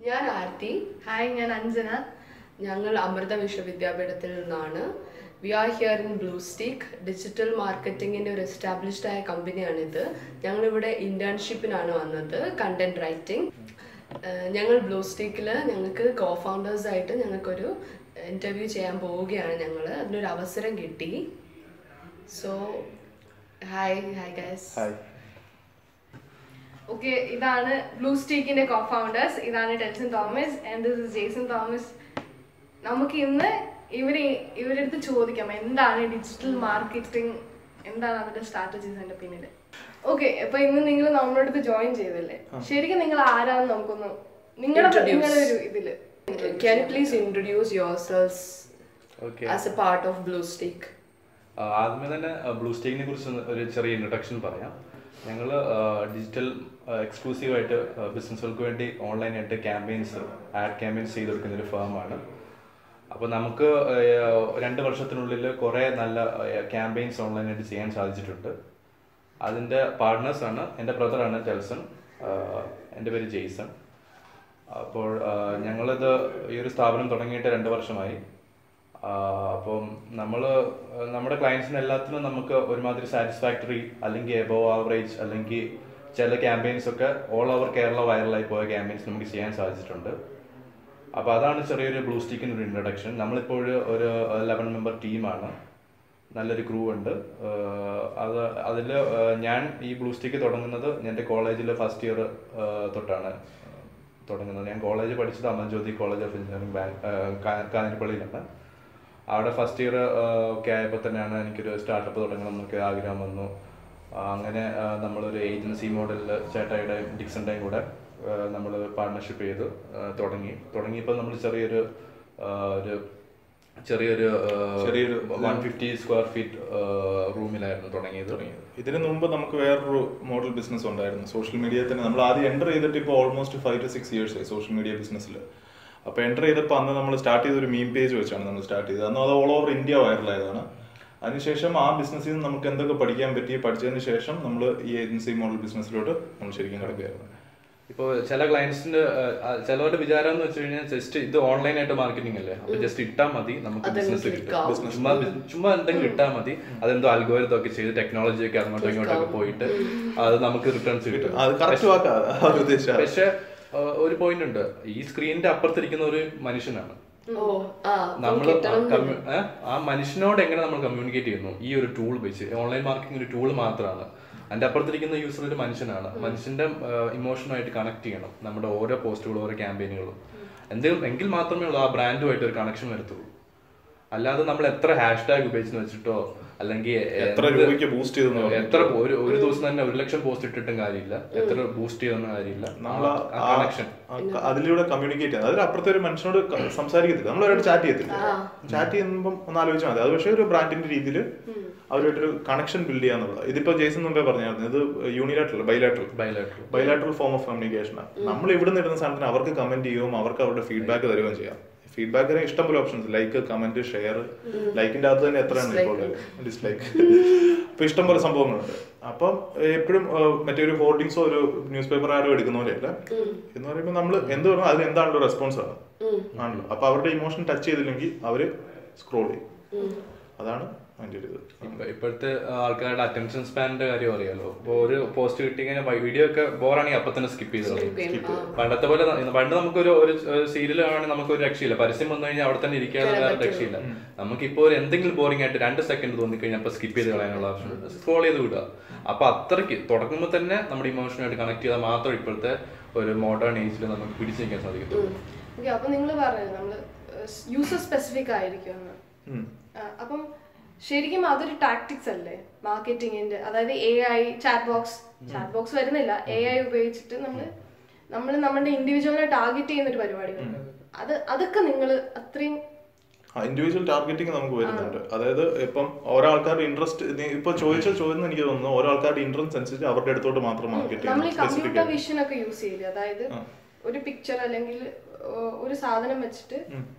ഞാൻ ആർത്തി ഹായ് ഞാൻ അഞ്ജന ഞങ്ങൾ അമൃത വിശ്വവിദ്യാപീഠത്തിൽ നിന്നാണ് we are here in blue steak digital മാർക്കറ്റിംഗിൻ്റെ ഒരു എസ്റ്റാബ്ലിഷ്ഡ് ആയ കമ്പനിയാണിത് ഞങ്ങളിവിടെ ഇന്റേൺഷിപ്പിനാണ് വന്നത് കണ്ടന്റ് റൈറ്റിംഗ് ഞങ്ങൾ ബ്ലൂ സ്റ്റീക്കിൽ ഞങ്ങൾക്ക് കോ ഫൗണ്ടേഴ്സായിട്ട് ഞങ്ങൾക്കൊരു ഇൻ്റർവ്യൂ ചെയ്യാൻ പോവുകയാണ് ഞങ്ങൾ അതിനൊരു അവസരം കിട്ടി so hi hi guys hi okay ഇതാണ് ബ്ലൂ സ്റ്റീക്കിന്റെ കോ ഫൗണ്ടേഴ്സ് ഇതാണ് Tenson Thomas and this is Jason Thomas നമുക്ക് ഇന്ന് ഇവരെ ഇവരുടെ അടുത്ത് ചോദിക്കാം എന്താണ് ഡിജിറ്റൽ മാർക്കറ്റിംഗ് എന്താണ് അതിന്റെ സ്ട്രാറ്റജീസ് അതിന്റെ പിന്നിൽ ഓക്കെ അപ്പൊ ഇന്ന് നിങ്ങൾ നമ്മുടെ അടുത്ത് ജോയിൻ ചെയ്തല്ലേ ശരിക്കും നിങ്ങൾ ആരാന്ന് നമുക്കൊന്ന് നിങ്ങളുടെ Introduce. നിങ്ങളുടെ ഒരു ഇതില് can you please introduce your selves okay as a part of blue steak ആദ്യമേ തന്നെ ബ്ലൂ സ്റ്റേക്കിനെ കുറിച്ച് ഒന്ന് ഒരു ചെറിയ ഇൻട്രൊഡക്ഷൻ പറയാം ഞങ്ങൾ ഡിജിറ്റൽ എക്സ്ക്ലൂസീവായിട്ട് ബിസിനസ്സുകൾക്ക് വേണ്ടി ഓൺലൈനായിട്ട് ക്യാമ്പയിൻസ് ആഡ് ക്യാമ്പയിൻസ് ചെയ്ത് കൊടുക്കുന്ന ഒരു ഫേമാണ് അപ്പോൾ നമുക്ക് ആഹ്, രണ്ട് വർഷത്തിനുള്ളിൽ കുറേ നല്ല ക്യാമ്പയിൻസ് ഓൺലൈനായിട്ട് ചെയ്യാൻ സാധിച്ചിട്ടുണ്ട് അതിൻ്റെ പാർട്ട്നേഴ്സാണ് എൻ്റെ ബ്രദറാണ് ടെൽസൺ ആഹ്, എൻ്റെ പേര് ജെയ്സൺ അപ്പോൾ ആഹ്, ഞങ്ങളിത് ഈ ഒരു സ്ഥാപനം തുടങ്ങിയിട്ട് രണ്ട് വർഷമായി ആഹ്, അപ്പം നമ്മൾ നമ്മുടെ ക്ലയൻസിന് എല്ലാത്തിനും നമുക്ക് ഒരുമാതിരി സാറ്റിസ്ഫാക്ടറി അല്ലെങ്കിൽ എബോവ് ആവറേജ് അല്ലെങ്കിൽ ചില ക്യാമ്പയിൻസ് ഒക്കെ ഓൾ ഓവർ കേരള വൈറലായി പോയ ക്യാമ്പയിൻസ് നമുക്ക് ചെയ്യാൻ സാധിച്ചിട്ടുണ്ട് അപ്പോൾ അതാണ് ചെറിയൊരു ബ്ലൂ സ്റ്റിക്കിൻ്റെ ഒരു ഇൻട്രഡക്ഷൻ നമ്മളിപ്പോൾ ഒരു ലെവൻ മെമ്പർ ടീമാണ് നല്ലൊരു ക്രൂ ഉണ്ട് ആഹ് അത് അതിൽ ഞാൻ ഈ ബ്ലൂ സ്റ്റിക്ക് തുടങ്ങുന്നത് എൻ്റെ കോളേജിൽ ഫസ്റ്റ് ഇയർ തൊട്ടാണ് തുടങ്ങുന്നത് ഞാൻ കോളേജ് പഠിച്ചത് അമൽജ്യോതി കോളേജ് ഓഫ് എഞ്ചിനീയറിംഗ് ബാങ്ക് കാഞ്ഞിരപ്പള്ളിയിലാണ് അവിടെ ഫസ്റ്റ് ഇയർ ഒക്കെ ആയപ്പോൾ തന്നെയാണ് എനിക്കൊരു സ്റ്റാർട്ടപ്പ് തുടങ്ങണം എന്നൊക്കെ ആഗ്രഹം വന്നു ആ, അങ്ങനെ ആ, നമ്മളൊരു ഏജൻസി മോഡലിൽ ചേട്ടായിയുടെയും ഡിക്സൻ്റെയും കൂടെ നമ്മൾ പാർട്ട്ണർഷിപ്പ് ചെയ്ത് ആ, തുടങ്ങി തുടങ്ങിയപ്പോൾ നമ്മൾ ചെറിയൊരു ആ, ഒരു ചെറിയൊരു ചെറിയൊരു വൺ ഫിഫ്റ്റി സ്ക്വയർ ഫീറ്റ് റൂമിലായിരുന്നു തുടങ്ങിയത് ഇതിനു മുമ്പ് നമുക്ക് വേറൊരു മോഡൽ ബിസിനസ് ഉണ്ടായിരുന്നു സോഷ്യൽ മീഡിയയിൽ തന്നെ നമ്മൾ ആദ്യം എൻ്റർ ചെയ്തിട്ട് ഇപ്പോൾ almost five to six years ആയി സോഷ്യൽ മീഡിയ ബിസിനസ്സിൽ അപ്പോൾ എൻ്റർ ചെയ്തപ്പോൾ അന്ന് നമ്മൾ സ്റ്റാർട്ട് ചെയ്ത ഒരു മീം പേജ് വെച്ചാണ് നമ്മൾ സ്റ്റാർട്ട് ചെയ്തത് അന്ന് അത് ഓൾ ഓവർ ഇന്ത്യ വൈറലായതാണ് അതിനുശേഷം ആ ബിസിനസ്സിൽ നിന്ന് നമുക്ക് എന്തൊക്കെ പഠിക്കാൻ പറ്റി പഠിച്ചതിന് ശേഷം നമ്മൾ ഈ ഏജൻസി മോഡൽ ബിസിനസ്സിലോട്ട് നമ്മൾ ശരിക്കും കിടക്കുകയായിരുന്നു ഇപ്പോൾ ചില ക്ലയൻസിന്റെ ചിലവരുടെ വിചാരം എന്ന് വെച്ച് കഴിഞ്ഞാൽ ജസ്റ്റ് ഇത് ഓൺലൈൻ ആയിട്ട് മാർക്കറ്റിംഗ് അല്ലേ അപ്പൊ ജസ്റ്റ് ഇട്ടാൽ മതി നമുക്ക് അതങ്ങ് ബിസിനസ് click കിട്ടും ആവും. ചുമ്മാ ബി- ചുമ്മാ എന്തെങ്കിലും ഇട്ടാൽ മതി അതെന്തോ അൽഗോരിതം ഒക്കെ ചെയ്ത് ടെക്നോളജി ഒക്കെ അങ്ങോട്ടും ഇങ്ങോട്ടൊക്കെ പോയിട്ട് അത് നമുക്ക് റിട്ടേൺസ് കിട്ടും അത് കറക്റ്റ് വാക്കാ അത് ഉദ്ദേശിച്ച പക്ഷെ ഒരു പോയിന്റ് ഉണ്ട് ഈ സ്ക്രീനിന്റെ അപ്പുറത്തിരിക്കുന്ന ഒരു മനുഷ്യനാണ് ഓ ആ നമ്മൾ കിട്ടണം ആ മനുഷ്യനോട് എങ്ങനെ നമ്മൾ കമ്മ്യൂണിക്കേറ്റ് ചെയ്യുന്നു ഈ ഒരു ടൂൾ വെച്ച് ഓൺലൈൻ മാർക്കറ്റിംഗ് ഒരു ടൂൾ മാത്രമാണ് അതിന്റെ അപ്പുറത്തിരിക്കുന്ന യൂസർ ഒരു മനുഷ്യനാണ് മനുഷ്യന്റെ ഇമോഷനുമായിട്ട് കണക്ട് ചെയ്യണം നമ്മുടെ ഓരോ പോസ്റ്റുകളും ഓരോ ക്യാമ്പയിനുകളും എന്തെങ്കിലും എങ്കിൽ മാത്രമേ ഉള്ളൂ ആ ബ്രാൻഡുമായിട്ട് ഒരു കണക്ഷൻ വരത്തുള്ളൂ അല്ലാതെ നമ്മൾ എത്ര ഹാഷ് ടാഗ് ഉപയോഗിച്ചെന്ന് വെച്ചിട്ടോ അല്ലെങ്കിൽ എത്ര എന്ത് രൂപയ്ക്ക് ബൂസ്റ്റ് ചെയ്തെന്ന് പറഞ്ഞു എത്ര ഒരു ഒരു ദിവസം തന്നെ ഒരു ലക്ഷം പോസ്റ്റ് ഇട്ടിട്ടും കാര്യമില്ല എത്ര ബൂസ്റ്റ് ചെയ്തൊന്നും കാര്യമില്ല നമ്മൾ കണക്ഷൻ അതിലൂടെ കമ്മ്യൂണിക്കേറ്റ് ചെയ്യുന്നത് അതിൽ അപ്പുറത്തെ ഒരു മനുഷ്യനോട് ക- സംസാരിക്കത്തില്ല നമ്മൾ അവരോട് ചാറ്റ് ചെയ്യത്തില്ല ചാറ്റ് ചെയ്യുമ്പം ഒന്ന് ആലോചിച്ചാൽ മതി അത് പക്ഷേ ഒരു ബ്രാൻഡിന്റെ രീതിയിൽ അവരുമായിട്ടൊരു കണക്ഷൻ ബിൽഡ് ചെയ്യാന്നുള്ളത് ഇതിപ്പോ ജേസൺ മുമ്പേ പറഞ്ഞായിരുന്നു ഇത് unilateral bilateral bilateral bilateral form of കമ്മ്യൂണിക്കേഷനാണ് നമ്മൾ ഇവിടെ നിന്ന് ഇടുന്ന സാധനത്തിന് അവർക്ക് കമന്റ് ചെയ്യുകയും അവർക്ക് അവരുടെ ഫീഡ്ബാക്ക് തരുകയും ചെയ്യാം ഫീഡ്ബാക്കിന് ഇഷ്ടം പോലെ ഓപ്ഷൻസ് ലൈക്ക് കമന്റ് ഷെയർ ലൈക്കിന്റെ അകത്ത് തന്നെ എത്രയാണ് ഇപ്പോൾ ഡിസ്ലൈക്ക് അപ്പൊ ഇഷ്ടം പോലെ സംഭവങ്ങളുണ്ട് അപ്പം എപ്പോഴും മറ്റേ ഒരു ഹോർഡിങ്സോ ഒരു ന്യൂസ് പേപ്പർ ആരോ എടുക്കുന്ന പോലെയല്ല എന്ന് പറയുമ്പോൾ നമ്മൾ എന്ത് പറഞ്ഞാൽ അതിന് എന്താണല്ലോ റെസ്പോൺസ് ആണ് ആണല്ലോ അപ്പൊ അവരുടെ ഇമോഷൻ ടച്ച് ചെയ്തില്ലെങ്കിൽ അവര് സ്ക്രോൾ ചെയ്യും അതാണ് അതിന്റെ ഒരു ഇത് ഇപ്പ- ഇപ്പോഴത്തെ ആൾക്കാരുടെ അറ്റൻഷൻ സ്പാനിന്റെ കാര്യം അറിയാലോ ഇപ്പൊ ഒരു പോസ്റ്റ് കിട്ടി കഴിഞ്ഞാൽ വീഡിയോ ഒക്കെ ബോറാണെങ്കിൽ അപ്പൊ തന്നെ സ്കിപ്പ് ചെയ്ത് കളയും പണ്ടത്തെ പോലെ ന- പണ്ട് നമുക്കൊരു ഒരു സീരിയൽ കാണാണെങ്കിൽ നമുക്ക് ഒരു രക്ഷയില്ല പരസ്യം വന്നു കഴിഞ്ഞാൽ അവിടെ തന്നെ ഇരിക്കാതെ വേറെ രക്ഷയില്ല നമുക്കിപ്പോ ഒരു എന്തെങ്കിലും ബോറിംഗ് ആയിട്ട് രണ്ട് സെക്കൻഡ് തോന്നിക്കഴിഞ്ഞാൽ അപ്പൊ സ്കിപ്പ് ചെയ്ത് കളയാനുള്ള ഓപ്ഷൻ സ്ക്രോൾ ചെയ്ത് വിടുക അപ്പൊ അത്രയ്ക്ക് തുടങ്ങുമ്പോൾ തന്നെ നമ്മുടെ ഇമോഷനായിട്ട് കണക്ട് ചെയ്താൽ മാത്രം ഇപ്പോഴത്തെ ഒരു മോഡേൺ ഏജിൽ നമുക്ക് പിടിച്ചു നിൽക്കാൻ സാധിക്കത്തുള്ളൂ ഓക്കെ അപ്പൊ നിങ്ങൾ പറഞ്ഞത് നമ്മള് യൂസർ സ്പെസിഫിക് ആയിരിക്കും എന്ന് ഉം. ആ, അപ്പം ശരിക്കും അതൊരു ടാക്ടിക്സ് അല്ലേ മാർക്കറ്റിംഗിന്റെ അതായത് A I chat box chat box വരുന്നില്ല എ ഐ ഉപയോഗിച്ചിട്ട് നമ്മൾ നമ്മൾ നമ്മുടെ ഇൻഡിവിജ്വലിനെ ടാർഗറ്റ് ചെയ്യുന്ന ഒരു പരിപാടികളുണ്ട് അത് അതൊക്കെ നിങ്ങൾ അത്രയും ആ ഇൻഡിവിജ്വൽ ടാർഗറ്റിംഗ് നമുക്ക് വരുന്നുണ്ട് അതായത് ഇപ്പം ഓരോ ആൾക്കാരുടെ ഇൻട്രസ്റ്റ് ഇപ്പൊ ചോദിച്ച ചോദ്യം എനിക്ക് തോന്നുന്നു ഓരോ ആൾക്കാരുടെ ഇൻട്രസ്റ്റ് അനുസരിച്ച് അവരുടെ അടുത്തോട്ട് മാത്രം മാർക്കറ്റ് നമ്മൾ ഈ ചെയ്യണം സ്പെസിഫിക് കമ്പ്യൂട്ടർ വിഷൻ ഒക്കെ യൂസ് ചെയ്യില്ല അതായത് ഒരു പിക്ചർ അല്ലെങ്കിൽ ഏഹ്, ഒരു സാധനം വെച്ചിട്ട്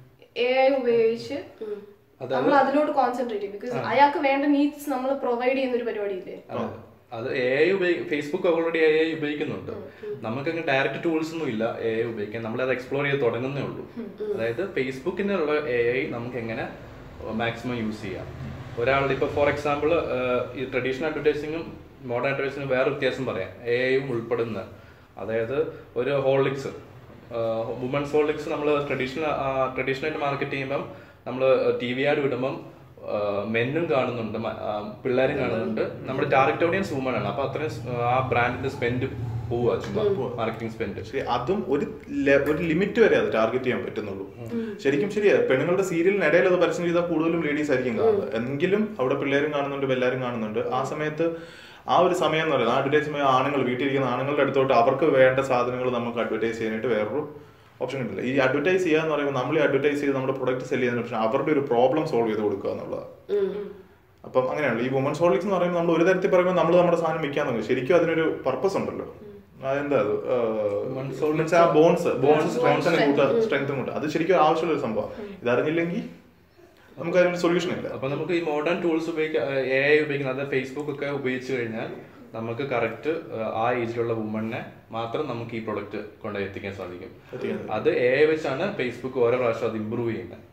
എ ഐ ഉപയോഗിച്ച് നമ്മൾ അതിലോട്ട് കോൺസെൻട്രേറ്റ് ചെയ്യും ബിക്കോസ് അയാൾക്ക് വേണ്ട നീഡ്സ് നമ്മൾ പ്രൊവൈഡ് ചെയ്യുന്ന ഒരു പരിപാടിയില്ലേ അത് എ ഐ ഉപയോഗി ഫേസ്ബുക്ക് ഓൾറെഡി എ ഐ ഉപയോഗിക്കുന്നുണ്ട് നമുക്കങ്ങ് ഡയറക്റ്റ് ടൂൾസ് ഒന്നും ഇല്ല എ ഐ ഉപയോഗിക്കാൻ നമ്മൾ അത് എക്സ്പ്ലോർ ചെയ്ത് തുടങ്ങുന്നേ ഉള്ളൂ അതായത് ഫേസ്ബുക്കിനുള്ള എ ഐ നമുക്ക് എങ്ങനെ മാക്സിമം യൂസ് ചെയ്യാം ഒരാളുടെ ഇപ്പോൾ ഫോർ എക്സാമ്പിൾ ഈ ട്രഡീഷണൽ അഡ്വർടൈസിങ്ങും മോഡേൺ അഡ്വർടൈസിങ്ങും വേറെ വ്യത്യാസം പറയാം എ ഐയും ഉൾപ്പെടുന്ന അതായത് ഒരു ഹോളിക്സ് വുമൻസ് ഹോളിക്സ് നമ്മൾ ട്രഡീഷണൽ ട്രഡീഷണൽ മാർക്കറ്റ് ചെയ്യുമ്പം നമ്മൾ ടി വി ആഡ് വിടുമ്പം മെന്നും കാണുന്നുണ്ട് മ- ആ, പിള്ളേരും കാണുന്നുണ്ട് നമ്മുടെ ടാർഗറ്റ് ഓഡിയൻസ് വുമൺ ആണ് അപ്പൊ അത്രയും സ്- ആ ബ്രാൻഡിന്റെ സ്പെൻഡ് പോവുക ചുമ്മാ മാർക്കറ്റിംഗ് സ്പെൻഡ് ശരി അതും ഒരു ലെ- ഒരു ലിമിറ്റ് വരെ അത് ടാർഗറ്റ് ചെയ്യാൻ പറ്റുന്നുള്ളൂ ശരിക്കും ശരിയാ പെണ്ണുങ്ങളുടെ സീരിയലിനിടയിൽ അത് പരസ്യം ചെയ്താൽ കൂടുതലും ലേഡീസ് ആയിരിക്കും കാണുന്നത് എങ്കിലും അവിടെ പിള്ളേരും കാണുന്നുണ്ട് എല്ലാവരും കാണുന്നുണ്ട് ആ സമയത്ത് ആ ഒരു സമയം എന്ന് പറയുന്നത് ആ അഡ്വർടൈസ്മെന്റ് ആണുങ്ങൾ വീട്ടിലിരിക്കുന്ന ആണുങ്ങളുടെ അടുത്തോട്ട് അവർക്ക് വേണ്ട സാധനങ്ങൾ നമുക്ക് അഡ്വർടൈസ് ചെയ്യാനായിട്ട് വേറൊരു ഓപ്ഷൻ കിട്ടില്ല ഈ അഡ്വർടൈസ് ചെയ്യുക എന്ന് പറയുമ്പോൾ നമ്മൾ ഈ അഡ്വർടൈസ് ചെയ്ത് നമ്മുടെ പ്രൊഡക്റ്റ് സെല് ചെയ്യുന്ന പക്ഷേ അവരുടെ ഒരു പ്രോബ്ലം സോൾവ് ചെയ്ത് കൊടുക്കുക എന്നുള്ളതാണ് അപ്പം അങ്ങനെയാണല്ലോ ഈ വുമൻസ് ഹോളിക്സ് എന്ന് പറയുമ്പോൾ നമ്മൾ ഒരു തരത്തിൽ പറയുമ്പോൾ നമ്മൾ നമ്മുടെ സാധനം വിൽക്കാൻ നോക്കും ശരിക്കും അതിനൊരു പർപ്പസ് ഉണ്ടല്ലോ അതെന്താ അത് Women's Women's ആ ബോൺസ് ബോൺസ് സ്ട്രെങ്തൻ കൂട്ടുക സ്ട്രെങ്തും കൂട്ടുക അത് ശരിക്കും ആവശ്യമുള്ള ഒരു സംഭവം ഇതറിഞ്ഞില്ലെങ്കിൽ നമുക്ക് അതിനൊരു സൊല്യൂഷൻ ഇല്ല അപ്പൊ നമുക്ക് ഈ മോഡേൺ ടൂൾസ് ഉപയോഗിക്കാൻ എ ഐ ഉപയോഗിക്കുന്നത് അതായത് ഫേസ്ബുക്ക് ഒക്കെ ഉപയോഗിച്ച് കഴിഞ്ഞാൽ നമുക്ക് കറക്റ്റ് ആ ഏജിലുള്ള വുമണിനെ മാത്രം നമുക്ക് ഈ പ്രൊഡക്റ്റ് കൊണ്ടുപോയി എത്തിക്കാൻ സാധിക്കും അത് എ ഐ വെച്ചാണ് ഫേസ്ബുക്ക് ഓരോ പ്രാവശ്യം അത് ഇമ്പ്രൂവ് ചെയ്യുന്നത്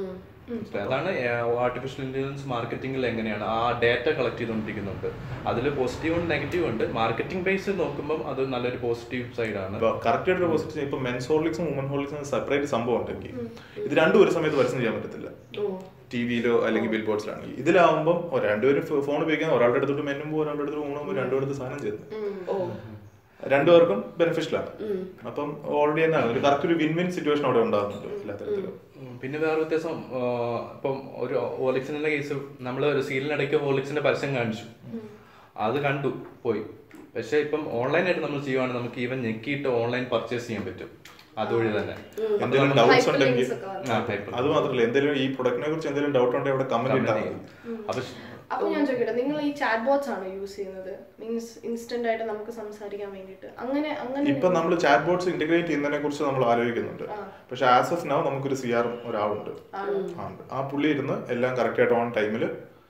അതാണ് ആർട്ടിഫിഷ്യൽ ഇന്റലിജൻസ് മാർക്കറ്റിംഗിൽ എങ്ങനെയാണ് ആ ഡേറ്റ കളക്ട് ചെയ്തുകൊണ്ടിരിക്കുന്നുണ്ട് അതിൽ പോസിറ്റീവ് ഉണ്ട് നെഗറ്റീവ് ഉണ്ട് മാർക്കറ്റിംഗ് ബേസ് നോക്കുമ്പോൾ അത് നല്ലൊരു പോസിറ്റീവ് സൈഡാണ് കറക്റ്റ് ആയിട്ട് പോസിറ്റീവ് ഇപ്പൊ മെൻസ് ഹോളിക്സും വുമൻ ഹോളിക്സും സെപ്പറേറ്റ് സംഭവം ഉണ്ടെങ്കിൽ ഇത് രണ്ടും ഒരു സമയത്ത് പരസ്യം ചെയ്യാൻ പറ്റത്തില്ല ടി വിയിലോ അല്ലെങ്കിൽ ബിൽ ബോർഡ്സിലാണെങ്കിൽ ഇതിലാവുമ്പോൾ രണ്ടുപേരും ഫോൺ ഉപയോഗിക്കുന്ന ഒരാളുടെ അടുത്തോട്ട് മെന്നും പോകും ഒരാളുടെ അടുത്ത് വുമണും പോകും രണ്ടുപേർക്ക് സാധനം ചെയ്യുന്നത് ഓ രണ്ടുപേർക്കും ബെനിഫിഷ്യൽ ആണ് അപ്പം ഓൾറെഡി തന്നെയാണ് ഒരു കറക്റ്റ് ഒരു വിൻ വിൻ സിറ്റുവേഷൻ അവിടെ ഉണ്ടാകുന്നുണ്ട് എല്ലാ തരത്തിലും ഉം, പിന്നെ വേറെ വ്യത്യാസം ആ, ഇപ്പം ഒരു ഹോളിക്സിന്റെ കേസ് നമ്മൾ ഒരു സീരിയലിനിടയ്ക്ക് ഹോളിക്സിന്റെ പരസ്യം കാണിച്ചു അത് കണ്ടു പോയി പക്ഷെ ഇപ്പം ഓൺലൈനായിട്ട് നമ്മൾ ചെയ്യുവാണെങ്കിൽ നമുക്ക് ഈവൻ ഞെക്കിയിട്ട് ഓൺലൈൻ പർച്ചേസ് ചെയ്യാൻ പറ്റും അതുവഴി തന്നെ അപ്പൊ എന്തെങ്കിലും നമ്മൾ- ഡൗട്ട്സ് Hyperlinks ഉണ്ടെങ്കിൽ ഒക്കെ വന്നു. ആ, type. അത് മാത്രമല്ല എന്തെങ്കിലും ഈ പ്രൊഡക്റ്റിനെ കുറിച്ച് എന്തെങ്കിലും ഡൗട്ട് ഉണ്ടെങ്കിൽ അവിടെ കമന്റ് ഇട്ടാൽ മതി അപ്പൊ അപ്പൊ ഞാൻ ചോദിക്കട്ടെ നിങ്ങൾ ഈ ചാറ്റ് ബോട്ട്സ് ആണോ യൂസ് ചെയ്യുന്നത് മീൻസ് ഇൻസ്റ്റന്റ് ആയിട്ട് നമുക്ക് സംസാരിക്കാൻ വേണ്ടിയിട്ട് അങ്ങനെ അങ്ങനെ ഇപ്പൊ നമ്മൾ ചാറ്റ് ബോട്ട്സ് ഇന്റഗ്രേറ്റ് ചെയ്യുന്നതിനെ കുറിച്ച് നമ്മൾ ആലോചിക്കുന്നുണ്ട് പക്ഷെ ആസ് ഓഫ് നൗ നമുക്കൊരു സി ആർ ഒരാളുണ്ട് ആ, ഉണ്ട്. ആ പുള്ളി ഇരുന്ന് എല്ലാം കറക്റ്റ് ആയിട്ട് ഓൺ ടൈമിൽ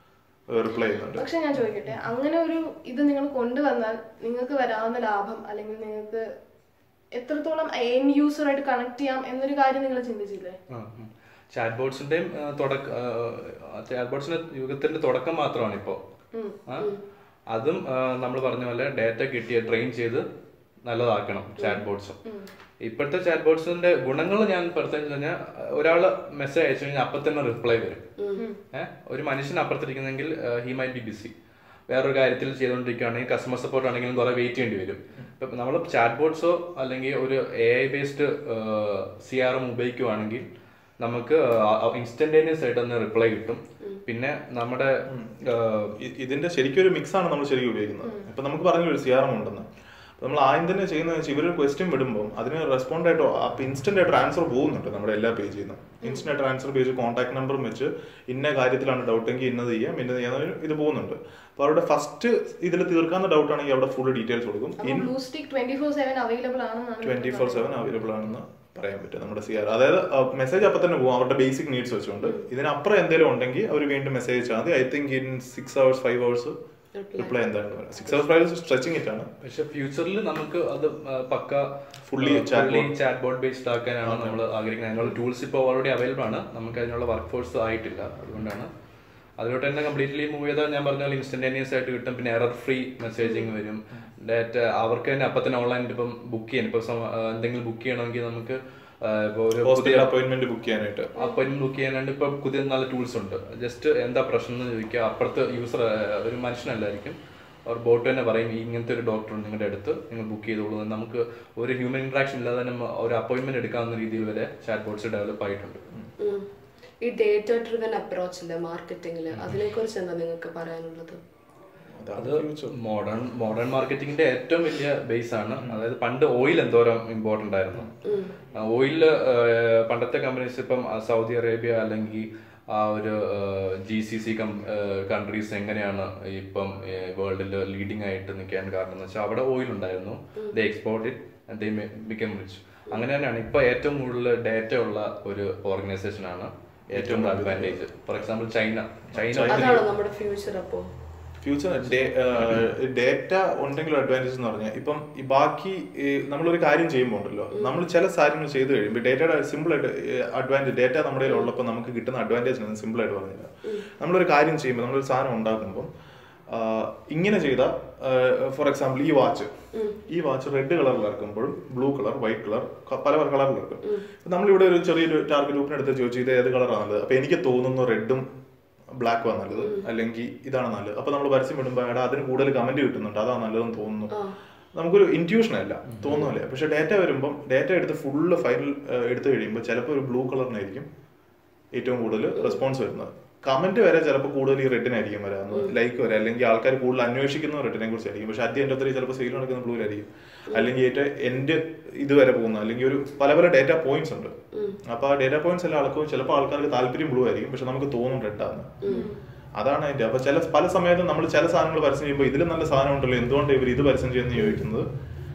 റിപ്ലൈ ചെയ്യുന്നുണ്ട് പക്ഷെ ഞാൻ ചോദിക്കട്ടെ അങ്ങനെ ഒരു ഇത് നിങ്ങൾ കൊണ്ടുവന്നാൽ നിങ്ങൾക്ക് വരാവുന്ന ലാഭം അല്ലെങ്കിൽ നിങ്ങൾക്ക് എത്രത്തോളം എൻ യൂസറായിട്ട് കണക്ട് ചെയ്യാം എന്നൊരു കാര്യം നിങ്ങൾ ചിന്തിച്ചില്ലേ ചാറ്റ് ബോട്ട്സിന്റെയും തുടക്ക ചാറ്റ് ബോട്ട്സിന്റെ യുഗത്തിന്റെ തുടക്കം മാത്രമാണ് ഇപ്പോ ആ? അതും നമ്മൾ പറഞ്ഞ പോലെ ഡേറ്റ കിട്ടിയ ട്രെയിൻ ചെയ്ത് നല്ലതാക്കണം ചാറ്റ് ബോട്ട്സും ഇപ്പോഴത്തെ ചാറ്റ് ബോട്ട്സിന്റെ ഗുണങ്ങൾ ഞാൻ പറഞ്ഞു കഴിഞ്ഞാൽ ഒരാള് മെസ്സേജ് അയച്ചു കഴിഞ്ഞാൽ അപ്പൊ തന്നെ റിപ്ലൈ വരും ഏഹ് ഒരു മനുഷ്യൻ അപ്പുറത്തിരിക്കുന്നെങ്കിൽ ഹി മൈറ്റ് ബി ബിസി വേറൊരു കാര്യത്തിൽ ചെയ്തുകൊണ്ടിരിക്കുകയാണെങ്കിൽ കസ്റ്റമർ സപ്പോർട്ട് ആണെങ്കിലും കുറെ വെയിറ്റ് ചെയ്യേണ്ടി വരും ഇപ്പം നമ്മൾ ചാറ്റ് ബോട്ട്സോ അല്ലെങ്കിൽ ഒരു A I based C R M ഉപയോഗിക്കുവാണെങ്കിൽ നമുക്ക് ഇൻസ്റ്റന്റേനിയസ് ആയിട്ട് തന്നെ റിപ്ലൈ കിട്ടും പിന്നെ നമ്മുടെ ആ, ഇ- ഇതിന്റെ ശരിക്കും ഒരു മിക്സ് ആണ് നമ്മൾ ശരിക്കും ഉപയോഗിക്കുന്നത് ഇപ്പൊ നമുക്ക് പറഞ്ഞ ഒരു സി ആർ എം ഉണ്ടെന്ന് അപ്പൊ നമ്മൾ ആദ്യം തന്നെ ചെയ്യുന്നത് വെച്ചാൽ ഇവരൊരു ക്വസ്റ്റ്യൻ വിടുമ്പോൾ അതിന് റെസ്പോണ്ട് ആയിട്ടോ അപ്പൊ ഇൻസ്റ്റന്റ് ആയിട്ട് ആൻസർ പോകുന്നുണ്ട് നമ്മുടെ എല്ലാ പേജിൽ നിന്ന് ഇൻസ്റ്റന്റ് ആയിട്ട് ആൻസർ പേജ് കോൺടാക്ട് നമ്പറും വെച്ച് ഇന്ന കാര്യത്തിലാണ് ഡൗട്ട് എങ്കിൽ ഇന്നത് ചെയ്യാം ഇന്നത് ചെയ്യാൻ ഇത് പോകുന്നുണ്ട് അപ്പൊ അവരുടെ ഫസ്റ്റ് ഇതിൽ തീർക്കാവുന്ന ഡൗട്ട് ആണെങ്കിൽ അവിടെ ഫുൾ ഡീറ്റെയിൽസ് കൊടുക്കും അപ്പൊ Blue Stick twenty four seven available ആണെന്നാണ് ട്വന്റി ഫോർ സെവൻ അവൈലബിൾ ആണെന്ന് പറയാൻ പറ്റും നമ്മുടെ സി ആർ അതായത് മെസ്സേജ് അപ്പൊ തന്നെ പോകും അവരുടെ ബേസിക് നീഡ്സ് വെച്ചുകൊണ്ട് ഇതിനപ്പുറം എന്തെങ്കിലും ഉണ്ടെങ്കിൽ അവർ വീണ്ടും മെസ്സേജ് അയച്ചാൽ മതി I think in six hours five hours reply എന്താണെന്ന് പറയാം six hours five stretching it ആണ് പക്ഷെ ഫ്യൂച്ചറിൽ നമുക്ക് അത് ആ, പക്ക Fully chat bot. Chat bot based ആക്കാനാണ് നമ്മൾ ആഗ്രഹിക്കുന്നത് അതിനുള്ള ടൂൾസ് ഇപ്പോൾ ഓൾറെഡി അവൈലബിൾ ആണ് നമുക്ക് അതിനുള്ള വർക്ക് ഫോഴ്സ് ആയിട്ടില്ല അതുകൊണ്ടാണ് അതിലോട്ട് തന്നെ കംപ്ലീറ്റ്ലി മൂവ് ചെയ്താൽ ഞാൻ പറഞ്ഞ പോലെ ഇൻസ്റ്റന്റേനിയസ് ആയിട്ട് കിട്ടും പിന്നെ എറർ ഫ്രീ മെസ്സേജിങ് വരും ഡാറ്റ അവർക്ക് തന്നെ അപ്പം തന്നെ ഓൺലൈൻ ഇപ്പം ബുക്ക് ചെയ്യാൻ ഇപ്പം സം- ആ, എന്തെങ്കിലും ബുക്ക് ചെയ്യണമെങ്കിൽ നമുക്ക് ആ, ഇപ്പൊ ഒരു പുതിയ ഹോസ്പിറ്റൽ അപ്പോയിന്റ്മെന്റ് ബുക്ക് ചെയ്യാനായിട്ട് അപ്പോയിന്റ്മെന്റ് ബുക്ക് ചെയ്യാനായിട്ട് ഇപ്പൊ പുതിയ നല്ല ടൂൾസ് ഉണ്ട് ജസ്റ്റ് എന്താ പ്രശ്നം എന്ന് ചോദിക്കുക അപ്പുറത്ത് യൂസർ ഒരു മനുഷ്യനല്ലായിരിക്കും അവർ ബോട്ട് തന്നെ പറയും "ഈ ഇങ്ങനത്തെ ഒരു ഡോക്ടർ നിങ്ങളുടെ അടുത്ത് നിങ്ങൾ ബുക്ക് ചെയ്തോളൂ എന്ന് നമുക്ക് ഒരു ഹ്യൂമൻ ഇന്ററാക്ഷൻ ഇല്ലാതെ തന്നെ മ- ഒരു അപ്പോയിന്റ്മെന്റ് എടുക്കാവുന്ന രീതിയിൽ വരെ ചാറ്റ് ബോട്ട്സ് ഡെവലപ്പ് ആയിട്ടുണ്ട് ഉം. ഈ ഡേറ്റ ഡ്രിവൻ അപ്രോച്ച് ഇല്ലേ മാർക്കറ്റിംഗിൽ അതിനെ കുറിച്ച് എന്താ നിങ്ങൾക്ക് പറയാനുള്ളത് അത് മോഡേൺ മോഡേൺ മാർക്കറ്റിംഗിന്റെ ഏറ്റവും വലിയ ബേസ് ആണ് അതായത് പണ്ട് ഓയിൽ എന്തോരം ഇമ്പോർട്ടന്റ് ആയിരുന്നു ഓയില് പണ്ടത്തെ കമ്പനീസ് ഇപ്പം ആ, സൗദി അറേബ്യ അല്ലെങ്കിൽ ആ ഒരു ജി സി സി കൺട്രീസ് എങ്ങനെയാണ് ഇപ്പം വേൾഡിൽ ലീഡിംഗ് ആയിട്ട് നിൽക്കാൻ കാരണം എന്ന് വെച്ചാൽ അവിടെ ഓയിൽ ഉണ്ടായിരുന്നു the export it they become rich അങ്ങനെ തന്നെയാണ് ഇപ്പൊ ഏറ്റവും കൂടുതൽ ഡേറ്റ ഉള്ള ഒരു ഓർഗനൈസേഷൻ ആണ് ഏറ്റവും കൂടുതൽ advantage for example China China അതാണോ നമ്മുടെ ഫ്യൂച്ചർ അപ്പോ ഫ്യൂച്ചർ ഡേറ്റ ഉണ്ടെങ്കിലും അഡ്വാൻറ്റേജ് എന്ന് പറഞ്ഞാൽ ഇപ്പം ഈ ബാക്കി ഈ നമ്മളൊരു കാര്യം ചെയ്യുമ്പോൾ ഉണ്ടല്ലോ നമ്മൾ ചില കാര്യങ്ങൾ ചെയ്ത് കഴിയുമ്പോൾ ഡേറ്റയുടെ സിമ്പിൾ ആയിട്ട് അഡ്വാൻറ്റേജ് ഡേറ്റ നമ്മുടെ കയ്യിൽ ഉള്ളപ്പോൾ നമുക്ക് കിട്ടുന്ന അഡ്വാൻറ്റേജ് സിമ്പിൾ ആയിട്ട് പറഞ്ഞില്ല നമ്മളൊരു കാര്യം ചെയ്യുമ്പോൾ നമ്മളൊരു സാധനം ഉണ്ടാക്കുമ്പോൾ ആ, ഇങ്ങനെ ചെയ്ത ഫോർ എക്സാമ്പിൾ ഈ വാച്ച് ഈ വാച്ച് റെഡ് കളറിൽ ഇറക്കുമ്പോഴും ബ്ലൂ കളർ വൈറ്റ് കളർ പല പല കളറിൽ ഇറക്കും നമ്മളിവിടെ ഒരു ചെറിയൊരു ടാർഗറ്റ് ഗ്രൂപ്പിനെടുത്ത് ചോദിച്ചു ഇത് ഏത് കളറാണ് നല്ലത് അപ്പൊ എനിക്ക് തോന്നുന്നു റെഡും ബ്ലാക്കും ആണ് നല്ലത് അല്ലെങ്കിൽ ഇതാണ് നല്ലത് അപ്പൊ നമ്മൾ പരസ്യം വിടുമ്പോൾ എടാ അതിന് കൂടുതൽ കമന്റ് കിട്ടുന്നുണ്ട് അതാണ് നല്ലതെന്ന് തോന്നുന്നു നമുക്കൊരു ഇൻറ്റ്യൂഷൻ അല്ല തോന്നുന്നില്ല പക്ഷെ ഡേറ്റ വരുമ്പം ഡേറ്റ എടുത്ത് ഫുള്ള് ഫൈനൽ എടുത്തു കഴിയുമ്പോൾ ചിലപ്പോൾ ഒരു ബ്ലൂ കളറിനായിരിക്കും ഏറ്റവും കൂടുതൽ റെസ്പോൺസ് വരുന്നത് കമന്റ് വരെ ചിലപ്പോൾ കൂടുതൽ ഈ റെഡിനായിരിക്കും വരാവുന്നത് ലൈക്ക് വരെ അല്ലെങ്കിൽ ആൾക്കാർ കൂടുതൽ അന്വേഷിക്കുന്ന റെഡിനെ കുറിച്ചായിരിക്കും പക്ഷെ അതി എൻ്റെ ഒത്തിരി ചിലപ്പോൾ സെയിൽ നടക്കുന്ന ബ്ലൂലായിരിക്കും അല്ലെങ്കിൽ ഏറ്റവും എൻ്റെ ഇതുവരെ പോകുന്ന അല്ലെങ്കിൽ ഒരു പല പല ഡേറ്റ പോയിന്റ്സ് ഉണ്ട് അപ്പൊ ആ ഡേറ്റ പോയിന്റ്സ് എല്ലാം അളക്കും ചിലപ്പോൾ ആൾക്കാർക്ക് താല്പര്യം ബ്ലൂ ആയിരിക്കും പക്ഷെ നമുക്ക് തോന്നും റെഡാന്ന് അതാണ് അതിന്റെ അപ്പൊ ചില പല സമയത്തും നമ്മൾ ചില സാധനങ്ങൾ പരസ്യം ചെയ്യുമ്പോൾ ഇതിലും നല്ല സാധനം ഉണ്ടല്ലോ എന്തുകൊണ്ട് ഇവർ ഇത് പരസ്യം ചെയ്യുന്നത് ചോദിക്കുന്നത്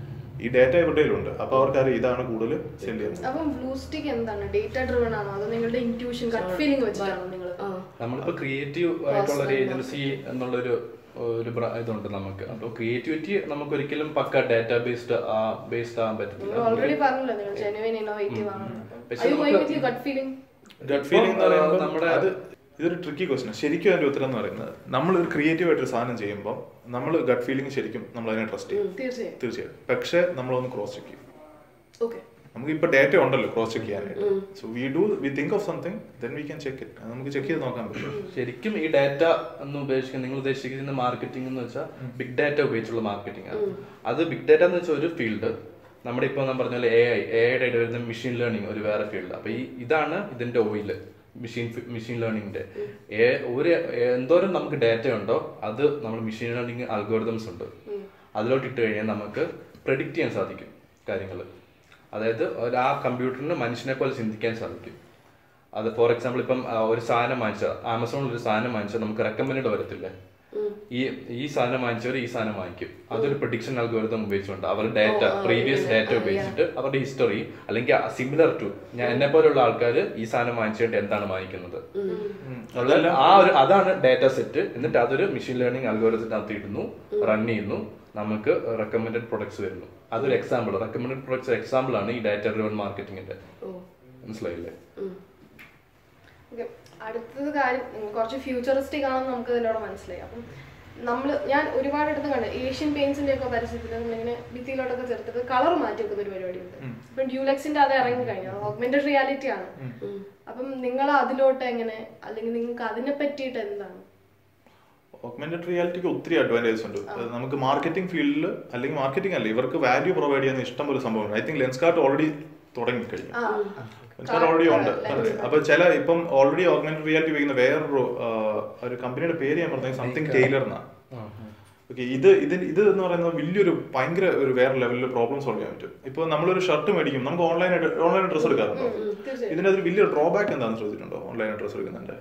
ഈ ഡേറ്റ ഇവരുടെയിലുണ്ട് അപ്പൊ അവർക്കറിയാം ഇതാണ് കൂടുതൽ സെല് ചെയ്യുന്നത് അപ്പം ബ്ലൂ സ്റ്റിക്ക് എന്താണ് ഡേറ്റ ഡ്രിവൺ ആണോ അതോ നിങ്ങളുടെ ഇൻറ്റ്യൂഷൻ കട്ട് ഫീലിംഗ് വെച്ചിട്ടാണോ നിങ്ങൾ ആ നമ്മളിപ്പോ ക്രിയേറ്റീവ് ആയിട്ടുള്ള ഒരു ഏജൻസി എന്നുള്ളൊരു ഒരു ബ്ര- ഇതുണ്ട് നമുക്ക് അപ്പോൾ ക്രിയേറ്റിവിറ്റി നമുക്ക് ഒരിക്കലും പക്ക ഡാറ്റാ ബേസ്ഡ് ബേസ്ഡ് ആകാൻ പറ്റത്തില്ല ഓൾറെഡി പറഞ്ഞല്ലോ നിങ്ങൾ ജെനുവിൻ ഇന്നോവേറ്റീവ് ആണ് പക്ഷെ Are you going നമുക്ക് with your gut feeling? Gut feeling എന്ന് ഇപ്പം, ആ, പറയുമ്പോൾ നമ്മുടെ- അത് ഇതൊരു ട്രിക്കി ക്വസ്റ്റൻ ശരിക്കും അതിന്റെ ഉത്തരം എന്ന് പറയുന്നത് നമ്മൾ ഒരു ക്രിയേറ്റീവ് ആയിട്ടൊരു സാധനം ചെയ്യുമ്പോൾ നമ്മൾ ഗട്ട് ഫീലിംഗ് ശരിക്കും നമ്മൾ അതിനെ ട്രസ്റ്റ് ചെയ്യും തീർച്ചയായും തീർച്ചയായും പക്ഷേ നമ്മളൊന്ന് ക്രോസ് ചെക്ക് ചെയ്യും ഓക്കെ നമുക്ക് ഇപ്പൊ ഡേറ്റ ഉണ്ടല്ലോ ക്രോസ് ചെക്ക് ചെയ്യാനായിട്ട് so we do we think of something then we can check it നമുക്ക് ചെക്ക് ചെയ്ത് നോക്കാൻ പറ്റും ശരിക്കും ഈ ഡാറ്റ എന്ന് ഉപയോഗിക്കുന്നത് നിങ്ങൾ ഉദ്ദേശിക്കുന്ന മാർക്കറ്റിംഗ് എന്ന് വെച്ചാൽ ബിഗ് ഡാറ്റ ഉപയോഗിച്ചുള്ള മാർക്കറ്റിംഗ് ആണ് അത് ബിഗ് ഡാറ്റ എന്ന് വെച്ചാൽ ഒരു ഫീൽഡ് നമ്മുടെ ഇപ്പോൾ ഞാൻ പറഞ്ഞ പോലെ എ ഐ എ ഐയുടെ ഇടയിൽ വരുന്ന മെഷീൻ ലേണിംഗ് ഒരു വേറെ ഫീൽഡ് അപ്പൊ ഈ ഇതാണ് ഇതിന്റെ ഓയില് മെഷീൻ മെഷീൻ ലേണിംഗിന്റെ ഒരു എന്തോരം നമുക്ക് ഡാറ്റ ഉണ്ടോ അത് നമ്മൾ മെഷീൻ ലേണിംഗ് അൽഗോരിതംസ് ഉണ്ട് അതിലോട്ട് ഇട്ട് കഴിഞ്ഞാൽ നമുക്ക് പ്രെഡിക്റ്റ് ചെയ്യാൻ സാധിക്കും കാര്യങ്ങൾ അതായത് ഒരു ആ കമ്പ്യൂട്ടറിന് മനുഷ്യനെ പോലെ ചിന്തിക്കാൻ സാധിക്കും അത് ഫോർ എക്സാമ്പിൾ ഇപ്പം ആ, ഒരു സാധനം വാങ്ങിച്ചാൽ ആമസോണിൽ ഒരു സാധനം വാങ്ങിച്ചാൽ നമുക്ക് റെക്കമെൻഡ് വരത്തില്ലേ ഈ ഈ സാധനം വാങ്ങിച്ചവർ ഈ സാധനം വാങ്ങിക്കും അതൊരു പ്രൊഡിക്ഷൻ അൽഗോരിതം ഉപയോഗിച്ചുകൊണ്ട് അവരുടെ ഡാറ്റ പ്രീവിയസ് ഡാറ്റ ഉപയോഗിച്ചിട്ട് അവരുടെ ഹിസ്റ്ററി അല്ലെങ്കിൽ സിമിലർ ടു ഞാൻ എന്നെ പോലുള്ള ആൾക്കാർ ഈ സാധനം വാങ്ങിച്ചിട്ട് എന്താണ് വാങ്ങിക്കുന്നത് അത് ആ ഒരു അതാണ് ഡാറ്റ സെറ്റ് എന്നിട്ട് അതൊരു മെഷീൻ ലേണിംഗ് അൽഗോരിതത്തിനകത്ത് ഇടുന്നു റൺ ചെയ്യുന്നു നമുക്ക് റെക്കമെൻഡഡ് പ്രൊഡക്ട്സ് വരുന്നു അതൊരു എക്സാമ്പിൾ റെക്കമെൻഡഡ് പ്രൊഡക്ട്സ് എക്സാമ്പിൾ ആണ് ഈ ഡാറ്റ ഡ്രിവൺ മാർക്കറ്റിംഗിന്റെ മനസ്സിലായില്ലേ Okay. അടുത്തത് കാര്യം ഉം, കുറച്ച് ഫ്യൂച്ചറിസ്റ്റിക് ആണെന്ന് നമുക്ക് ഇതിലൂടെ മനസ്സിലായി അപ്പം നമ്മൾ ഞാൻ ഒരുപാട് ഇടത്ത് കണ്ട് ഏഷ്യൻ പെയിന്റ്സിന്റെ ഒക്കെ പരസ്യത്തിൽ നമ്മളിങ്ങനെ ഭിത്തിയിലോട്ടൊക്കെ ചേർത്തിട്ട് കളർ മാറ്റി വെക്കുന്ന ഒരു പരിപാടിയുണ്ട് ഇപ്പം ഡ്യൂലെക്സിന്റെ അത് ഇറങ്ങി കഴിഞ്ഞു ഓഗ്മെന്റഡ് റിയാലിറ്റി ആണ് അപ്പം നിങ്ങൾ അതിലോട്ട് എങ്ങനെ അല്ലെങ്കിൽ നിങ്ങൾക്ക് അതിനെ പറ്റിയിട്ട് എന്താണ് ഓഗ്മെന്റഡ് റിയാലിറ്റിക്ക് ഒത്തിരി അഡ്വാൻറ്റേജസ് ഉണ്ട് അത് നമുക്ക് മാർക്കറ്റിംഗ് ഫീൽഡിൽ അല്ലെങ്കിൽ മാർക്കറ്റിംഗ് അല്ല ഇവർക്ക് വാല്യൂ പ്രൊവൈഡ് ചെയ്യുന്ന ഇഷ്ടം പോലെ സംഭവമാണ് I think Lenskart already തുടങ്ങി കഴിഞ്ഞു ആ ലെൻസ് കാർട്ട് ഓൾറെഡി ഉണ്ട് അതെ. അപ്പൊ ചില ഇപ്പം ഓൾറെഡി ഓഗ്മെന്റഡ് റിയാലിറ്റി ഉപയോഗിക്കുന്ന വേറൊരു ആ, ഒരു കമ്പനിയുടെ പേര് ഞാൻ പറഞ്ഞത് സംതിങ് ടൈലർ എന്നാ ഓക്കെ ഇത് ഇതിന് ഇത് എന്ന് പറയുന്നത് വലിയൊരു ഭയങ്കര ഒരു വേറെ ലെവലിൽ പ്രോബ്ലം സോൾവ് ചെയ്യാൻ പറ്റും ഇപ്പോൾ നമ്മളൊരു ഷർട്ട് മേടിക്കും നമുക്ക് ഓൺലൈനായിട്ട് ഓൺലൈൻ ഡ്രസ്സ് എടുക്കാറുണ്ടോ തീർച്ചയായും ഇതിന്റെ ഒരു വലിയ ഡ്രോബാക്ക് എന്താണെന്ന് ശ്രദ്ധിച്ചിട്ടുണ്ടോ ഓൺലൈൻ ഡ്രസ്സ് എടുക്കുന്നതിന്റെ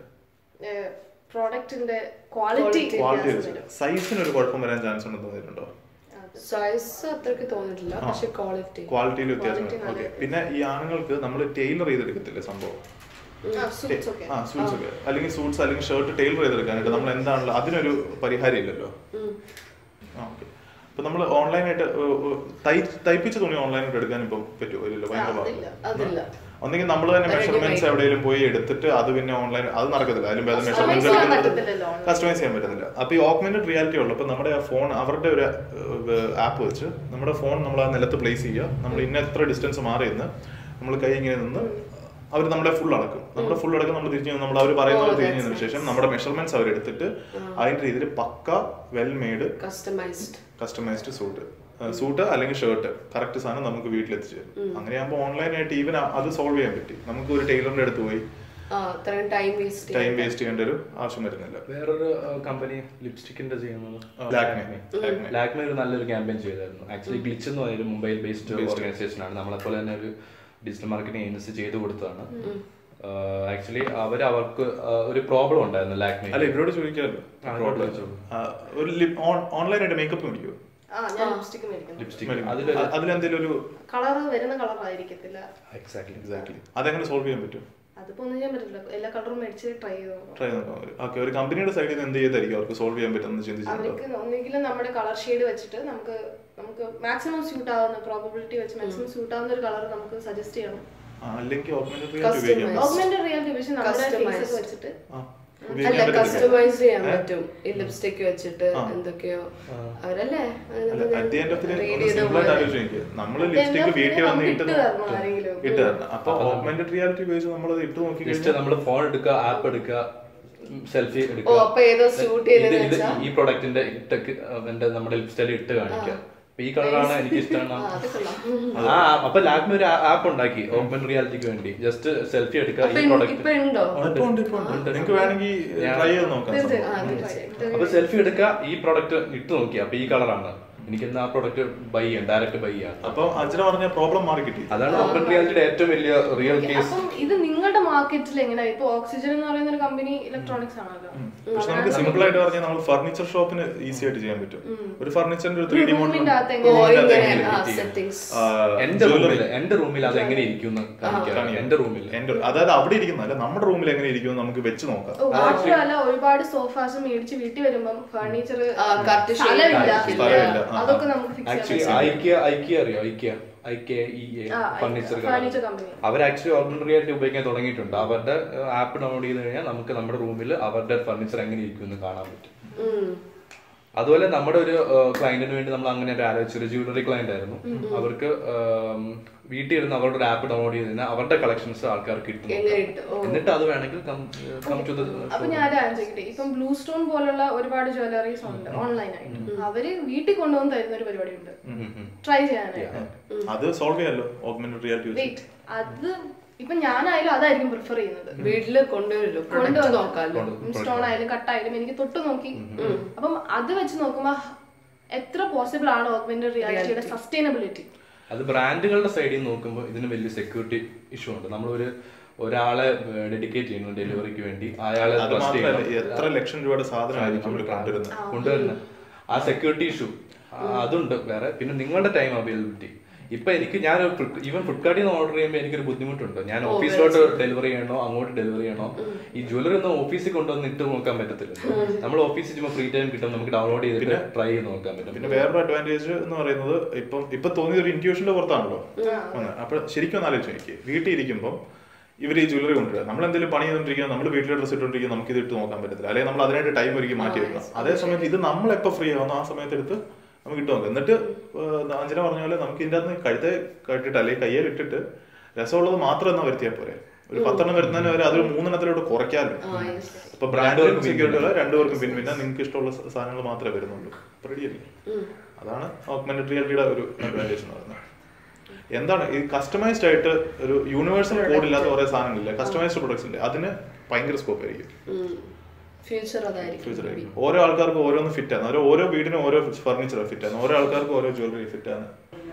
പ്രോഡക്റ്റിന്റെ ക്വാളിറ്റി ക്വാളിറ്റി സൈസിന് ഒരു കുഴപ്പം വരാൻ ചാൻസ് ഉണ്ടെന്ന് തോന്നിയിട്ടുണ്ടോ സൈസ് അത്രക്ക് തോന്നിട്ടില്ല പക്ഷെ ക്വാളിറ്റി ക്വാളിറ്റിയിൽ വ്യത്യാസം ഓക്കെ പിന്നെ ഈ ആണുങ്ങൾക്ക് നമ്മൾ ടൈലർ ചെയ്തെടുക്കത്തില്ലേ സംഭവം സൂട്ട്സ് ഒക്കെ ആ സൂട്ട്സ് ഒക്കെ അല്ലെങ്കിൽ സൂട്ട്സ് അല്ലെങ്കിൽ ഷർട്ട് ടൈലർ ചെയ്തെടുക്കാനായിട്ട് നമ്മൾ എന്താണല്ലോ അതിനൊരു പരിഹാരം ഇല്ലല്ലോ ആ ഓക്കെ അപ്പൊ നമ്മൾ ഓൺലൈനായിട്ട് തയ്പ്പിച്ച തുണി ഓൺലൈനായിട്ട് എടുക്കാൻ ഇപ്പം പറ്റുമോ ഇല്ലല്ലോ ഭയങ്കര പാടില്ല അതില്ല ഒന്നെങ്കിൽ നമ്മൾ തന്നെ മെഷർമെന്റ്സ് എവിടെയെങ്കിലും പോയി എടുത്തിട്ട് അത് പിന്നെ ഓൺലൈൻ അത് നടക്കത്തില്ല അതിലും ഭേദം Customize മെഷർമെന്റ്സ് ചെയ്യാൻ പറ്റത്തില്ലല്ലോ online. കസ്റ്റമൈസ് ചെയ്യാൻ പറ്റുന്നില്ല അപ്പൊ ഈ ഓഗ്മെന്റഡ് റിയാലിറ്റി ഉള്ളപ്പോൾ നമ്മുടെ ആ ഫോൺ അവരുടെ ഒരു ആപ്പ് വെച്ച് നമ്മുടെ ഫോൺ നമ്മൾ ആ നിലത്ത് പ്ലേസ് ചെയ്യുക നമ്മൾ ഇന്ന എത്ര ഡിസ്റ്റൻസ് മാറി നിന്ന് നമ്മൾ കൈ ഇങ്ങനെ നിന്ന് അവർ നമ്മളെ ഫുൾ അടക്കും നമ്മുടെ ഫുൾ അടക്കം നമ്മൾ തിരിഞ്ഞ് നമ്മൾ അവർ പറയുന്നത് തിരിഞ്ഞു നിന്നതിന് ശേഷം നമ്മുടെ മെഷർമെന്റ്സ് അവർ എടുത്തിട്ട് അതിന്റെ രീതിയിൽ പക്ക well made customised customised suit suit അല്ലെങ്കിൽ ഷർട്ട് കറക്റ്റ് സാധനം നമുക്ക് വീട്ടിലെത്തിച്ചു തരും അങ്ങനെയാകുമ്പോൾ ഓൺലൈനായിട്ട് ഈവൻ അത് സോൾവ് ചെയ്യാൻ പറ്റി നമുക്ക് ഒരു ടൈലറിന്റെ അടുത്ത് പോയി ആ അത്രയും ടൈം വേസ്റ്റ് ടൈം വേസ്റ്റ് ചെയ്യേണ്ട ഒരു ആവശ്യം വരുന്നില്ല വേറൊരു കമ്പനി ലിപ്സ്റ്റിക്കിന്റെ ചെയ്യുന്നത് ലാക്മെ ലാക്മെ ലാക്മെ ഒരു നല്ലൊരു ക്യാമ്പയിൻ ചെയ്തായിരുന്നു ആക്ച്വലി ഗ്ലിച്ച് എന്ന് പറയുന്ന മുംബൈ ബേസ്ഡ് ഓർഗനൈസേഷൻ ആണ് നമ്മളെപ്പോലെ തന്നെ ഒരു ഡിജിറ്റൽ മാർക്കറ്റിംഗ് ഏജൻസി ചെയ്തു കൊടുത്തതാണ് ആക്ച്വലി അവർ അവർക്ക് ആ, ഒരു പ്രോബ്ലം ഉണ്ടായിരുന്നു ലാക്മെ അല്ല ഇവരോട് ചോദിക്കാമല്ലോ ആ, ഇവരോട് ചോദിച്ചോളൂ. ആ, ഒരു ഓൺലൈനായിട്ട് മേക്കപ്പ് മേടിക്കുമോ ആ ഞാൻ ലിപ്സ്റ്റിക് മേടിക്കുന്നു ലിപ്സ്റ്റിക് അതിലൊരു അതിലെന്തെങ്കിലും ഒരു കളർ വരുന്ന കളർ ആയിരിക്കത്തില്ല എക്സാക്ട്ലി എക്സാക്ട്ലി അതെങ്ങനെ സോൾവ് ചെയ്യാൻ പറ്റും അതിപ്പോ ഒന്നും ചെയ്യാൻ പറ്റില്ല എല്ലാ കളറും മേടിച്ച് ട്രൈ ചെയ്ത് നോക്കാം ട്രൈ നോക്കാം ഓക്കെ ഒരു കമ്പനിയുടെ സൈഡിൽ നിന്ന് എന്ത് ചെയ്തായിരിക്കും അവർക്ക് സോൾവ് ചെയ്യാൻ പറ്റുമെന്ന് ചിന്തിച്ചിട്ടുണ്ടോ അവർക്ക് ഒന്നുകിൽ നമ്മുടെ കളർ ഷെയ്ഡ് വെച്ചിട്ട് നമുക്ക് നമുക്ക് മാക്സിമം സ്യൂട്ട് ആവുന്ന പ്രോബബിലിറ്റി വെച്ച് മാക്സിമം സ്യൂട്ട് ആവുന്ന ഒരു കളർ നമുക്ക് സജസ്റ്റ് ചെയ്യണം ആ, അല്ലെങ്കിൽ ഓഗ്മെന്റഡ് റിയാലിറ്റി ഉപയോഗിക്കാം Customize. ഓഗ്മെന്റഡ് റിയാലിറ്റി വെച്ച് നമ്മുടെ Customized. ഫേസ് വെച്ചിട്ട് ആ, അല്ല ഉപയോഗിക്കാൻ പറ്റത്തില്ല കസ്റ്റമൈസ് ചെയ്യാൻ പറ്റും ഈ ലിപ്സ്റ്റിക് വെച്ചിട്ട് എന്തൊക്കെയോ അവരല്ലേ അല്ല at the end of Read ഒന്ന് ചെയ്ത സിമ്പിൾ ആയിട്ട് പോലെ. ആലോചിച്ച് നോക്കിയേ നമ്മള് ലിപ്സ്റ്റിക് വീട്ടിൽ വന്ന് നമുക്ക് ഇട്ട് ഇട്ട് തരണം ആരെങ്കിലും. ഇട്ട് തരണം അപ്പൊ ഓഗ്മെന്റഡ് റിയാലിറ്റി ഉപയോഗിച്ച് നമ്മൾ ഇട്ട് നോക്കി ജസ്റ്റ് നമ്മൾ ഫോൺ എടുക്കുക ആപ്പ് എടുക്കുക സെൽഫി ഓ എടുക്കുക അപ്പൊ ഏതോ ഷൂട്ട് ഇത് ചെയ്തെന്ന് ഇത് വെച്ചാ ഈ പ്രൊഡക്റ്റിന്റെ ഇട്ടക്ക് എന്റെ നമ്മുടെ ലിപ്സ്റ്റൈൽ ഇട്ട് കാണിക്കുക അപ്പൊ ഈ കളറാണ് എനിക്ക് ആ, ഇഷ്ടമാണ് അത് കൊള്ളാം ആ അപ്പൊ ലാക്മി ഒരു ആപ്പ് ഉണ്ടാക്കി ഓപ്പൺ റിയാലിറ്റിക്ക് വേണ്ടി ജസ്റ്റ് സെൽഫി എടുക്കുക അപ്പൊ ഈ ഇൻ- പ്രൊഡക്റ്റ് ഇപ്പൊ ഉണ്ടോ ഇപ്പൊ ഉണ്ട് ഇപ്പൊ ഉണ്ട് നിങ്ങൾക്ക് വേണമെങ്കിൽ ട്രൈ ചെയ്ത് നോക്കാം തീർച്ചയായും. ആ തീർച്ചയായും അപ്പൊ സെൽഫി എടുക്കുക ഈ പ്രൊഡക്റ്റ് ഇട്ട് നോക്കി അപ്പൊ ഈ കളറാണ് എനിക്ക് എന്നാ ആ പ്രൊഡക്റ്റ് ബൈ ചെയ്യാം ഡയറക്റ്റ് ബൈ ചെയ്യാം അപ്പൊ അച്ഛന പറഞ്ഞ പ്രോബ്ലം മാറി കിട്ടി അതാണ് ഓപ്പൺ റിയാലിറ്റിയുടെ ഏറ്റവും വലിയ റിയൽ കേസ് അപ്പം ഇത് നിങ്ങളുടെ മാർക്കറ്റിൽ എങ്ങനെയാ ഇപ്പൊ ഓക്സിജൻ എന്ന് പറയുന്ന ഒരു കമ്പനി ഇലക്ട്രോണിക്സ് ആണല്ലോ പക്ഷെ നമുക്ക് സിമ്പിൾ ആയിട്ട് പറഞ്ഞാൽ നമ്മൾ ഫർണിച്ചർ ഷോപ്പിന് ഈസി ആയിട്ട് ചെയ്യാൻ പറ്റും ഒരു ഫർണിച്ചറിന്റെ ഒരു ത്രീ ഡി മോഡൽ റൂമിന്റെ അകത്ത് ഓ എങ്ങനെ ഇങ്ങനെ ആ ചെയ്യാം. സെറ്റിങ്സ് എന്റെ റൂമിൽ എന്റെ റൂമിൽ അത് എങ്ങനെ ഇരിക്കും എന്ന് കാണിക്കാം എന്റെ റൂമിൽ എന്റെ അതായത് അവിടെ ഇരിക്കുന്ന അല്ല നമ്മുടെ റൂമിൽ എങ്ങനെ ഇരിക്കും നമുക്ക് വെച്ച് നോക്കാം ഓ, മാത്രമല്ല ഒരുപാട് സോഫാസ് മേടിച്ച് വീട്ടിൽ വരുമ്പം ഫർണിച്ചർ ആ, correct shape സ്ഥലമില്ല ആയിരിക്കില്ല. സ്ഥലമില്ല. ആ, അതൊക്കെ നമുക്ക് ഫിക്സ് ആക്ച്വലി ഐക്യ ഐക്യ അറിയോ ഐക്യ ഐക്യ ഇ ആ, ഫർണിച്ചർ furniture company. അവർ ആക്ച്വലി ഓഗ്മെന്റ് റിയാലിറ്റി ഉപയോഗിക്കാൻ തുടങ്ങിയിട്ടുണ്ട് അവരുടെ ആപ്പ് ഡൗൺലോഡ് ചെയ്ത് കഴിഞ്ഞാൽ നമുക്ക് നമ്മുടെ റൂമിൽ അവരുടെ ഫർണിച്ചർ എങ്ങനെ ഇരിക്കും എന്ന് കാണാൻ പറ്റും അതുപോലെ നമ്മുടെ ഒരു ക്ലയന്റിന് വേണ്ടി നമ്മൾ അങ്ങനെ ഒരു ആലോചിച്ചു ഒരു ജ്വല്ലറി ക്ലയന്റ് ആയിരുന്നു അവർക്ക് ഉം, വീട്ടിൽ ഇരുന്ന് അവരുടെ ഒരു ആപ്പ് ഡൗൺലോഡ് ചെയ്ത് കഴിഞ്ഞാൽ അവരുടെ കളക്ഷൻസ് ആൾക്കാർക്ക് കിട്ടും എങ്ങനെ ഇട്ട്? ഓ. എന്നിട്ട് അത് വേണമെങ്കിൽ കം ടു ദ അപ്പൊ ഞാൻ ആലോചിക്കട്ടെ ഇപ്പം ബ്ലൂ സ്റ്റോൺ പോലുള്ള ഒരുപാട് ജ്വല്ലറീസ് ഉണ്ട് ഓൺലൈൻ ആയിട്ട് അവര് വീട്ടിൽ കൊണ്ടുവന്ന് തരുന്ന ഒരു പരിപാടി ഉണ്ട് ട്രൈ ചെയ്യാനായിട്ട് അത് സോൾവ് ചെയ്യാലോ ഓഗ്മെന്റഡ് റിയാലിറ്റി വെച്ച് വെയിറ്റ് അത് ഇപ്പൊ ഞാനായാലും അതായിരിക്കും പ്രിഫർ ചെയ്യുന്നത് വീട്ടില് കൊണ്ടുവരുമല്ലോ പ്രൊഡക്റ്റ് നോക്കാമല്ലോ സ്റ്റോൺ ആയാലും കട്ടായാലും എനിക്ക് തൊട്ട് നോക്കി അപ്പം അത് വെച്ച് നോക്കുമ്പോ എത്ര പോസിബിൾ ആണ് ഓഗ്മെന്റഡ് റിയാലിറ്റിയുടെ സസ്റ്റൈനബിലിറ്റി അത് ബ്രാൻഡുകളുടെ സൈഡിൽ നിന്ന് നോക്കുമ്പോൾ ഇതിന് വലിയ സെക്യൂരിറ്റി ഇഷ്യൂ ഉണ്ട് നമ്മളൊരു ഒരാളെ ഡെഡിക്കേറ്റ് ചെയ്യുന്നു ഡെലിവറിക്ക് വേണ്ടി അയാളെ അത് trust മാത്രമല്ല ചെയ്യണം. എത്ര ലക്ഷം രൂപയുടെ സാധനമായിരിക്കും നമ്മൾ കൊണ്ടുവരുന്നത് കൊണ്ടുവരുന്നത് ആ സെക്യൂരിറ്റി ഇഷ്യൂ അതുണ്ട് വേറെ പിന്നെ നിങ്ങളുടെ ടൈം അവൈലബിലിറ്റി ഇപ്പൊ എനിക്ക് ഞാൻ ഈവൻ ഫ്ലിപ്കാർട്ടിൽ നിന്ന് ഓർഡർ ചെയ്യുമ്പോൾ എനിക്കൊരു ബുദ്ധിമുട്ടുണ്ട് ഞാൻ ഓഫീസിലോട്ട് ഡെലിവറി ചെയ്യണോ അങ്ങോട്ട് ഡെലിവറി ചെയ്യണോ ഈ ജ്വല്ലറി ഒന്നും ഓഫീസിൽ കൊണ്ടുവന്ന് ഇട്ട് നോക്കാൻ പറ്റത്തില്ല നമ്മൾ ഓഫീസിൽ ചുമ്മാ ഫ്രീ ടൈം കിട്ടും നമുക്ക് ഡൗൺലോഡ് ചെയ്തിട്ട് ട്രൈ ചെയ്ത് നോക്കാൻ പറ്റും പിന്നെ വേറൊരു അഡ്വാൻറ്റേജ് എന്ന് പറയുന്നത് ഇപ്പം ഇപ്പൊ തോന്നിയത് ഒരു ഇൻറ്റ്യൂഷന്റെ പുറത്താണല്ലോ ഒന്ന്. അപ്പൊ ശരിക്കും ഒന്ന് ആലോചിച്ച് നോക്കി വീട്ടിൽ ഇരിക്കുമ്പോൾ ഇവർ ഈ ജ്വല്ലറി കൊണ്ടുവരിക നമ്മൾ എന്തെങ്കിലും പണി ചെയ്തോണ്ടിരിക്കുക നമ്മൾ വീട്ടിലെ ഡ്രസ് ഇട്ടുകൊണ്ടിരിക്കുക നമുക്ക് ഇത് ഇട്ട് നോക്കാൻ പറ്റത്തില്ല അല്ലെങ്കിൽ നമ്മൾ അതിനായിട്ട് ടൈം ഒരുക്കി മാറ്റി വെക്കണം അതേ സമയത്ത് ഇത് നമ്മൾ എപ്പോൾ ഫ്രീ ആവുന്നു ആ സമയത്ത് എടുത്ത് നമുക്ക് ഇട്ട് നോക്കാം എന്നിട്ട് ഏഹ്, അഞ്ജന പറഞ്ഞ പോലെ നമുക്ക് ഇതിൻ്റെ അകത്ത് കഴുത്തെ കെട്ടിട്ട് അല്ലെങ്കിൽ കയ്യിൽ ഇട്ടിട്ട് രസമുള്ളത് മാത്രം എന്നാ വരുത്തിയാൽ പോരെ ഒരു പത്തെണ്ണം വരുന്നതിന് വരെ അതൊരു മൂന്നെണ്ണത്തിലോട്ട് കുറയ്ക്കാമല്ലോ ഇപ്പൊ ബ്രാൻഡ് സെക്യൂരിറ്റി ഉള്ള രണ്ടുപേർക്കും പിന്നെ പിന്നെ നിങ്ങൾക്ക് ഇഷ്ടമുള്ള സ- സാധനങ്ങൾ മാത്രമേ വരുന്നുള്ളൂ റെഡി അല്ലേ അതാണ് ഓഗ്മെന്റഡ് റിയാലിറ്റിയുടെ ഒരു അഡ്വാൻറ്റേജ് എന്ന് പറയുന്നത് എന്താണ് ഈ കസ്റ്റമൈസ്ഡ് ആയിട്ട് ഒരു യൂണിവേഴ്സൽ കോഡ് ഇല്ലാത്ത കുറെ സാധനങ്ങളില്ല കസ്റ്റമൈസ്ഡ് പ്രൊഡക്ട്സ് ഉണ്ട് അതിന് ഭയങ്കര സ്കോപ്പ് ആയിരിക്കും ഫ്യൂച്ചർ അതായിരിക്കും ഫ്യൂച്ചർ ആയിരിക്കും ഓരോ ആൾക്കാർക്ക് ഓരോന്ന് ഫിറ്റ് ആണ് ഓരോ ഓരോ വീടിനും ഓരോ ഫർണിച്ചർ ഫിറ്റ് ആണ് ഓരോ ആൾക്കാർക്ക് ഓരോ ജ്വല്ലറി ഫിറ്റ് ആണ്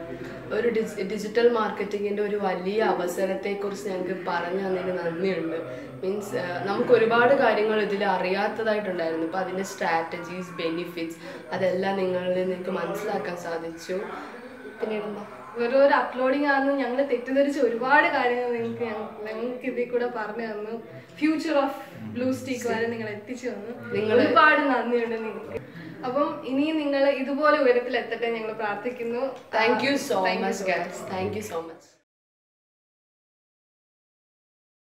ഒരു ഡിജി- ഡിജിറ്റൽ മാർക്കറ്റിങ്ങിന്റെ ഒരു വലിയ അവസരത്തെ കുറിച്ച് ഞങ്ങൾക്ക് പറഞ്ഞു തന്നതിന് നന്ദിയുണ്ട് മീൻസ് നമുക്ക് ഒരുപാട് കാര്യങ്ങൾ ഇതിൽ അറിയാത്തതായിട്ടുണ്ടായിരുന്നു അപ്പൊ അതിന്റെ സ്ട്രാറ്റജീസ് ബെനിഫിറ്റ്സ് അതെല്ലാം നിങ്ങളിൽ നിങ്ങൾക്ക് മനസ്സിലാക്കാൻ സാധിച്ചു പിന്നീട് എന്താ വെറും ഒരു അപ്ലോഡിംഗ് ആണെന്ന് ഞങ്ങൾ തെറ്റിദ്ധരിച്ച ഒരുപാട് കാര്യങ്ങൾ നിങ്ങൾക്ക് ഞങ്ങൾക്ക് ഇതിൽ കൂടെ പറഞ്ഞു തന്നു ഫ്യൂച്ചർ ഓഫ് ബ്ലൂ സ്റ്റീക്ക് വരെ നിങ്ങൾ എത്തിച്ചു തന്നു നിങ്ങള് ഒരുപാട് നന്ദിയുണ്ട് നിങ്ങൾക്ക് അപ്പം ഇനിയും നിങ്ങൾ ഇതുപോലെ ഉയരത്തിൽ എത്തട്ടെ ഞങ്ങൾ പ്രാർത്ഥിക്കുന്നു thank you so Thank you much guys thank you so much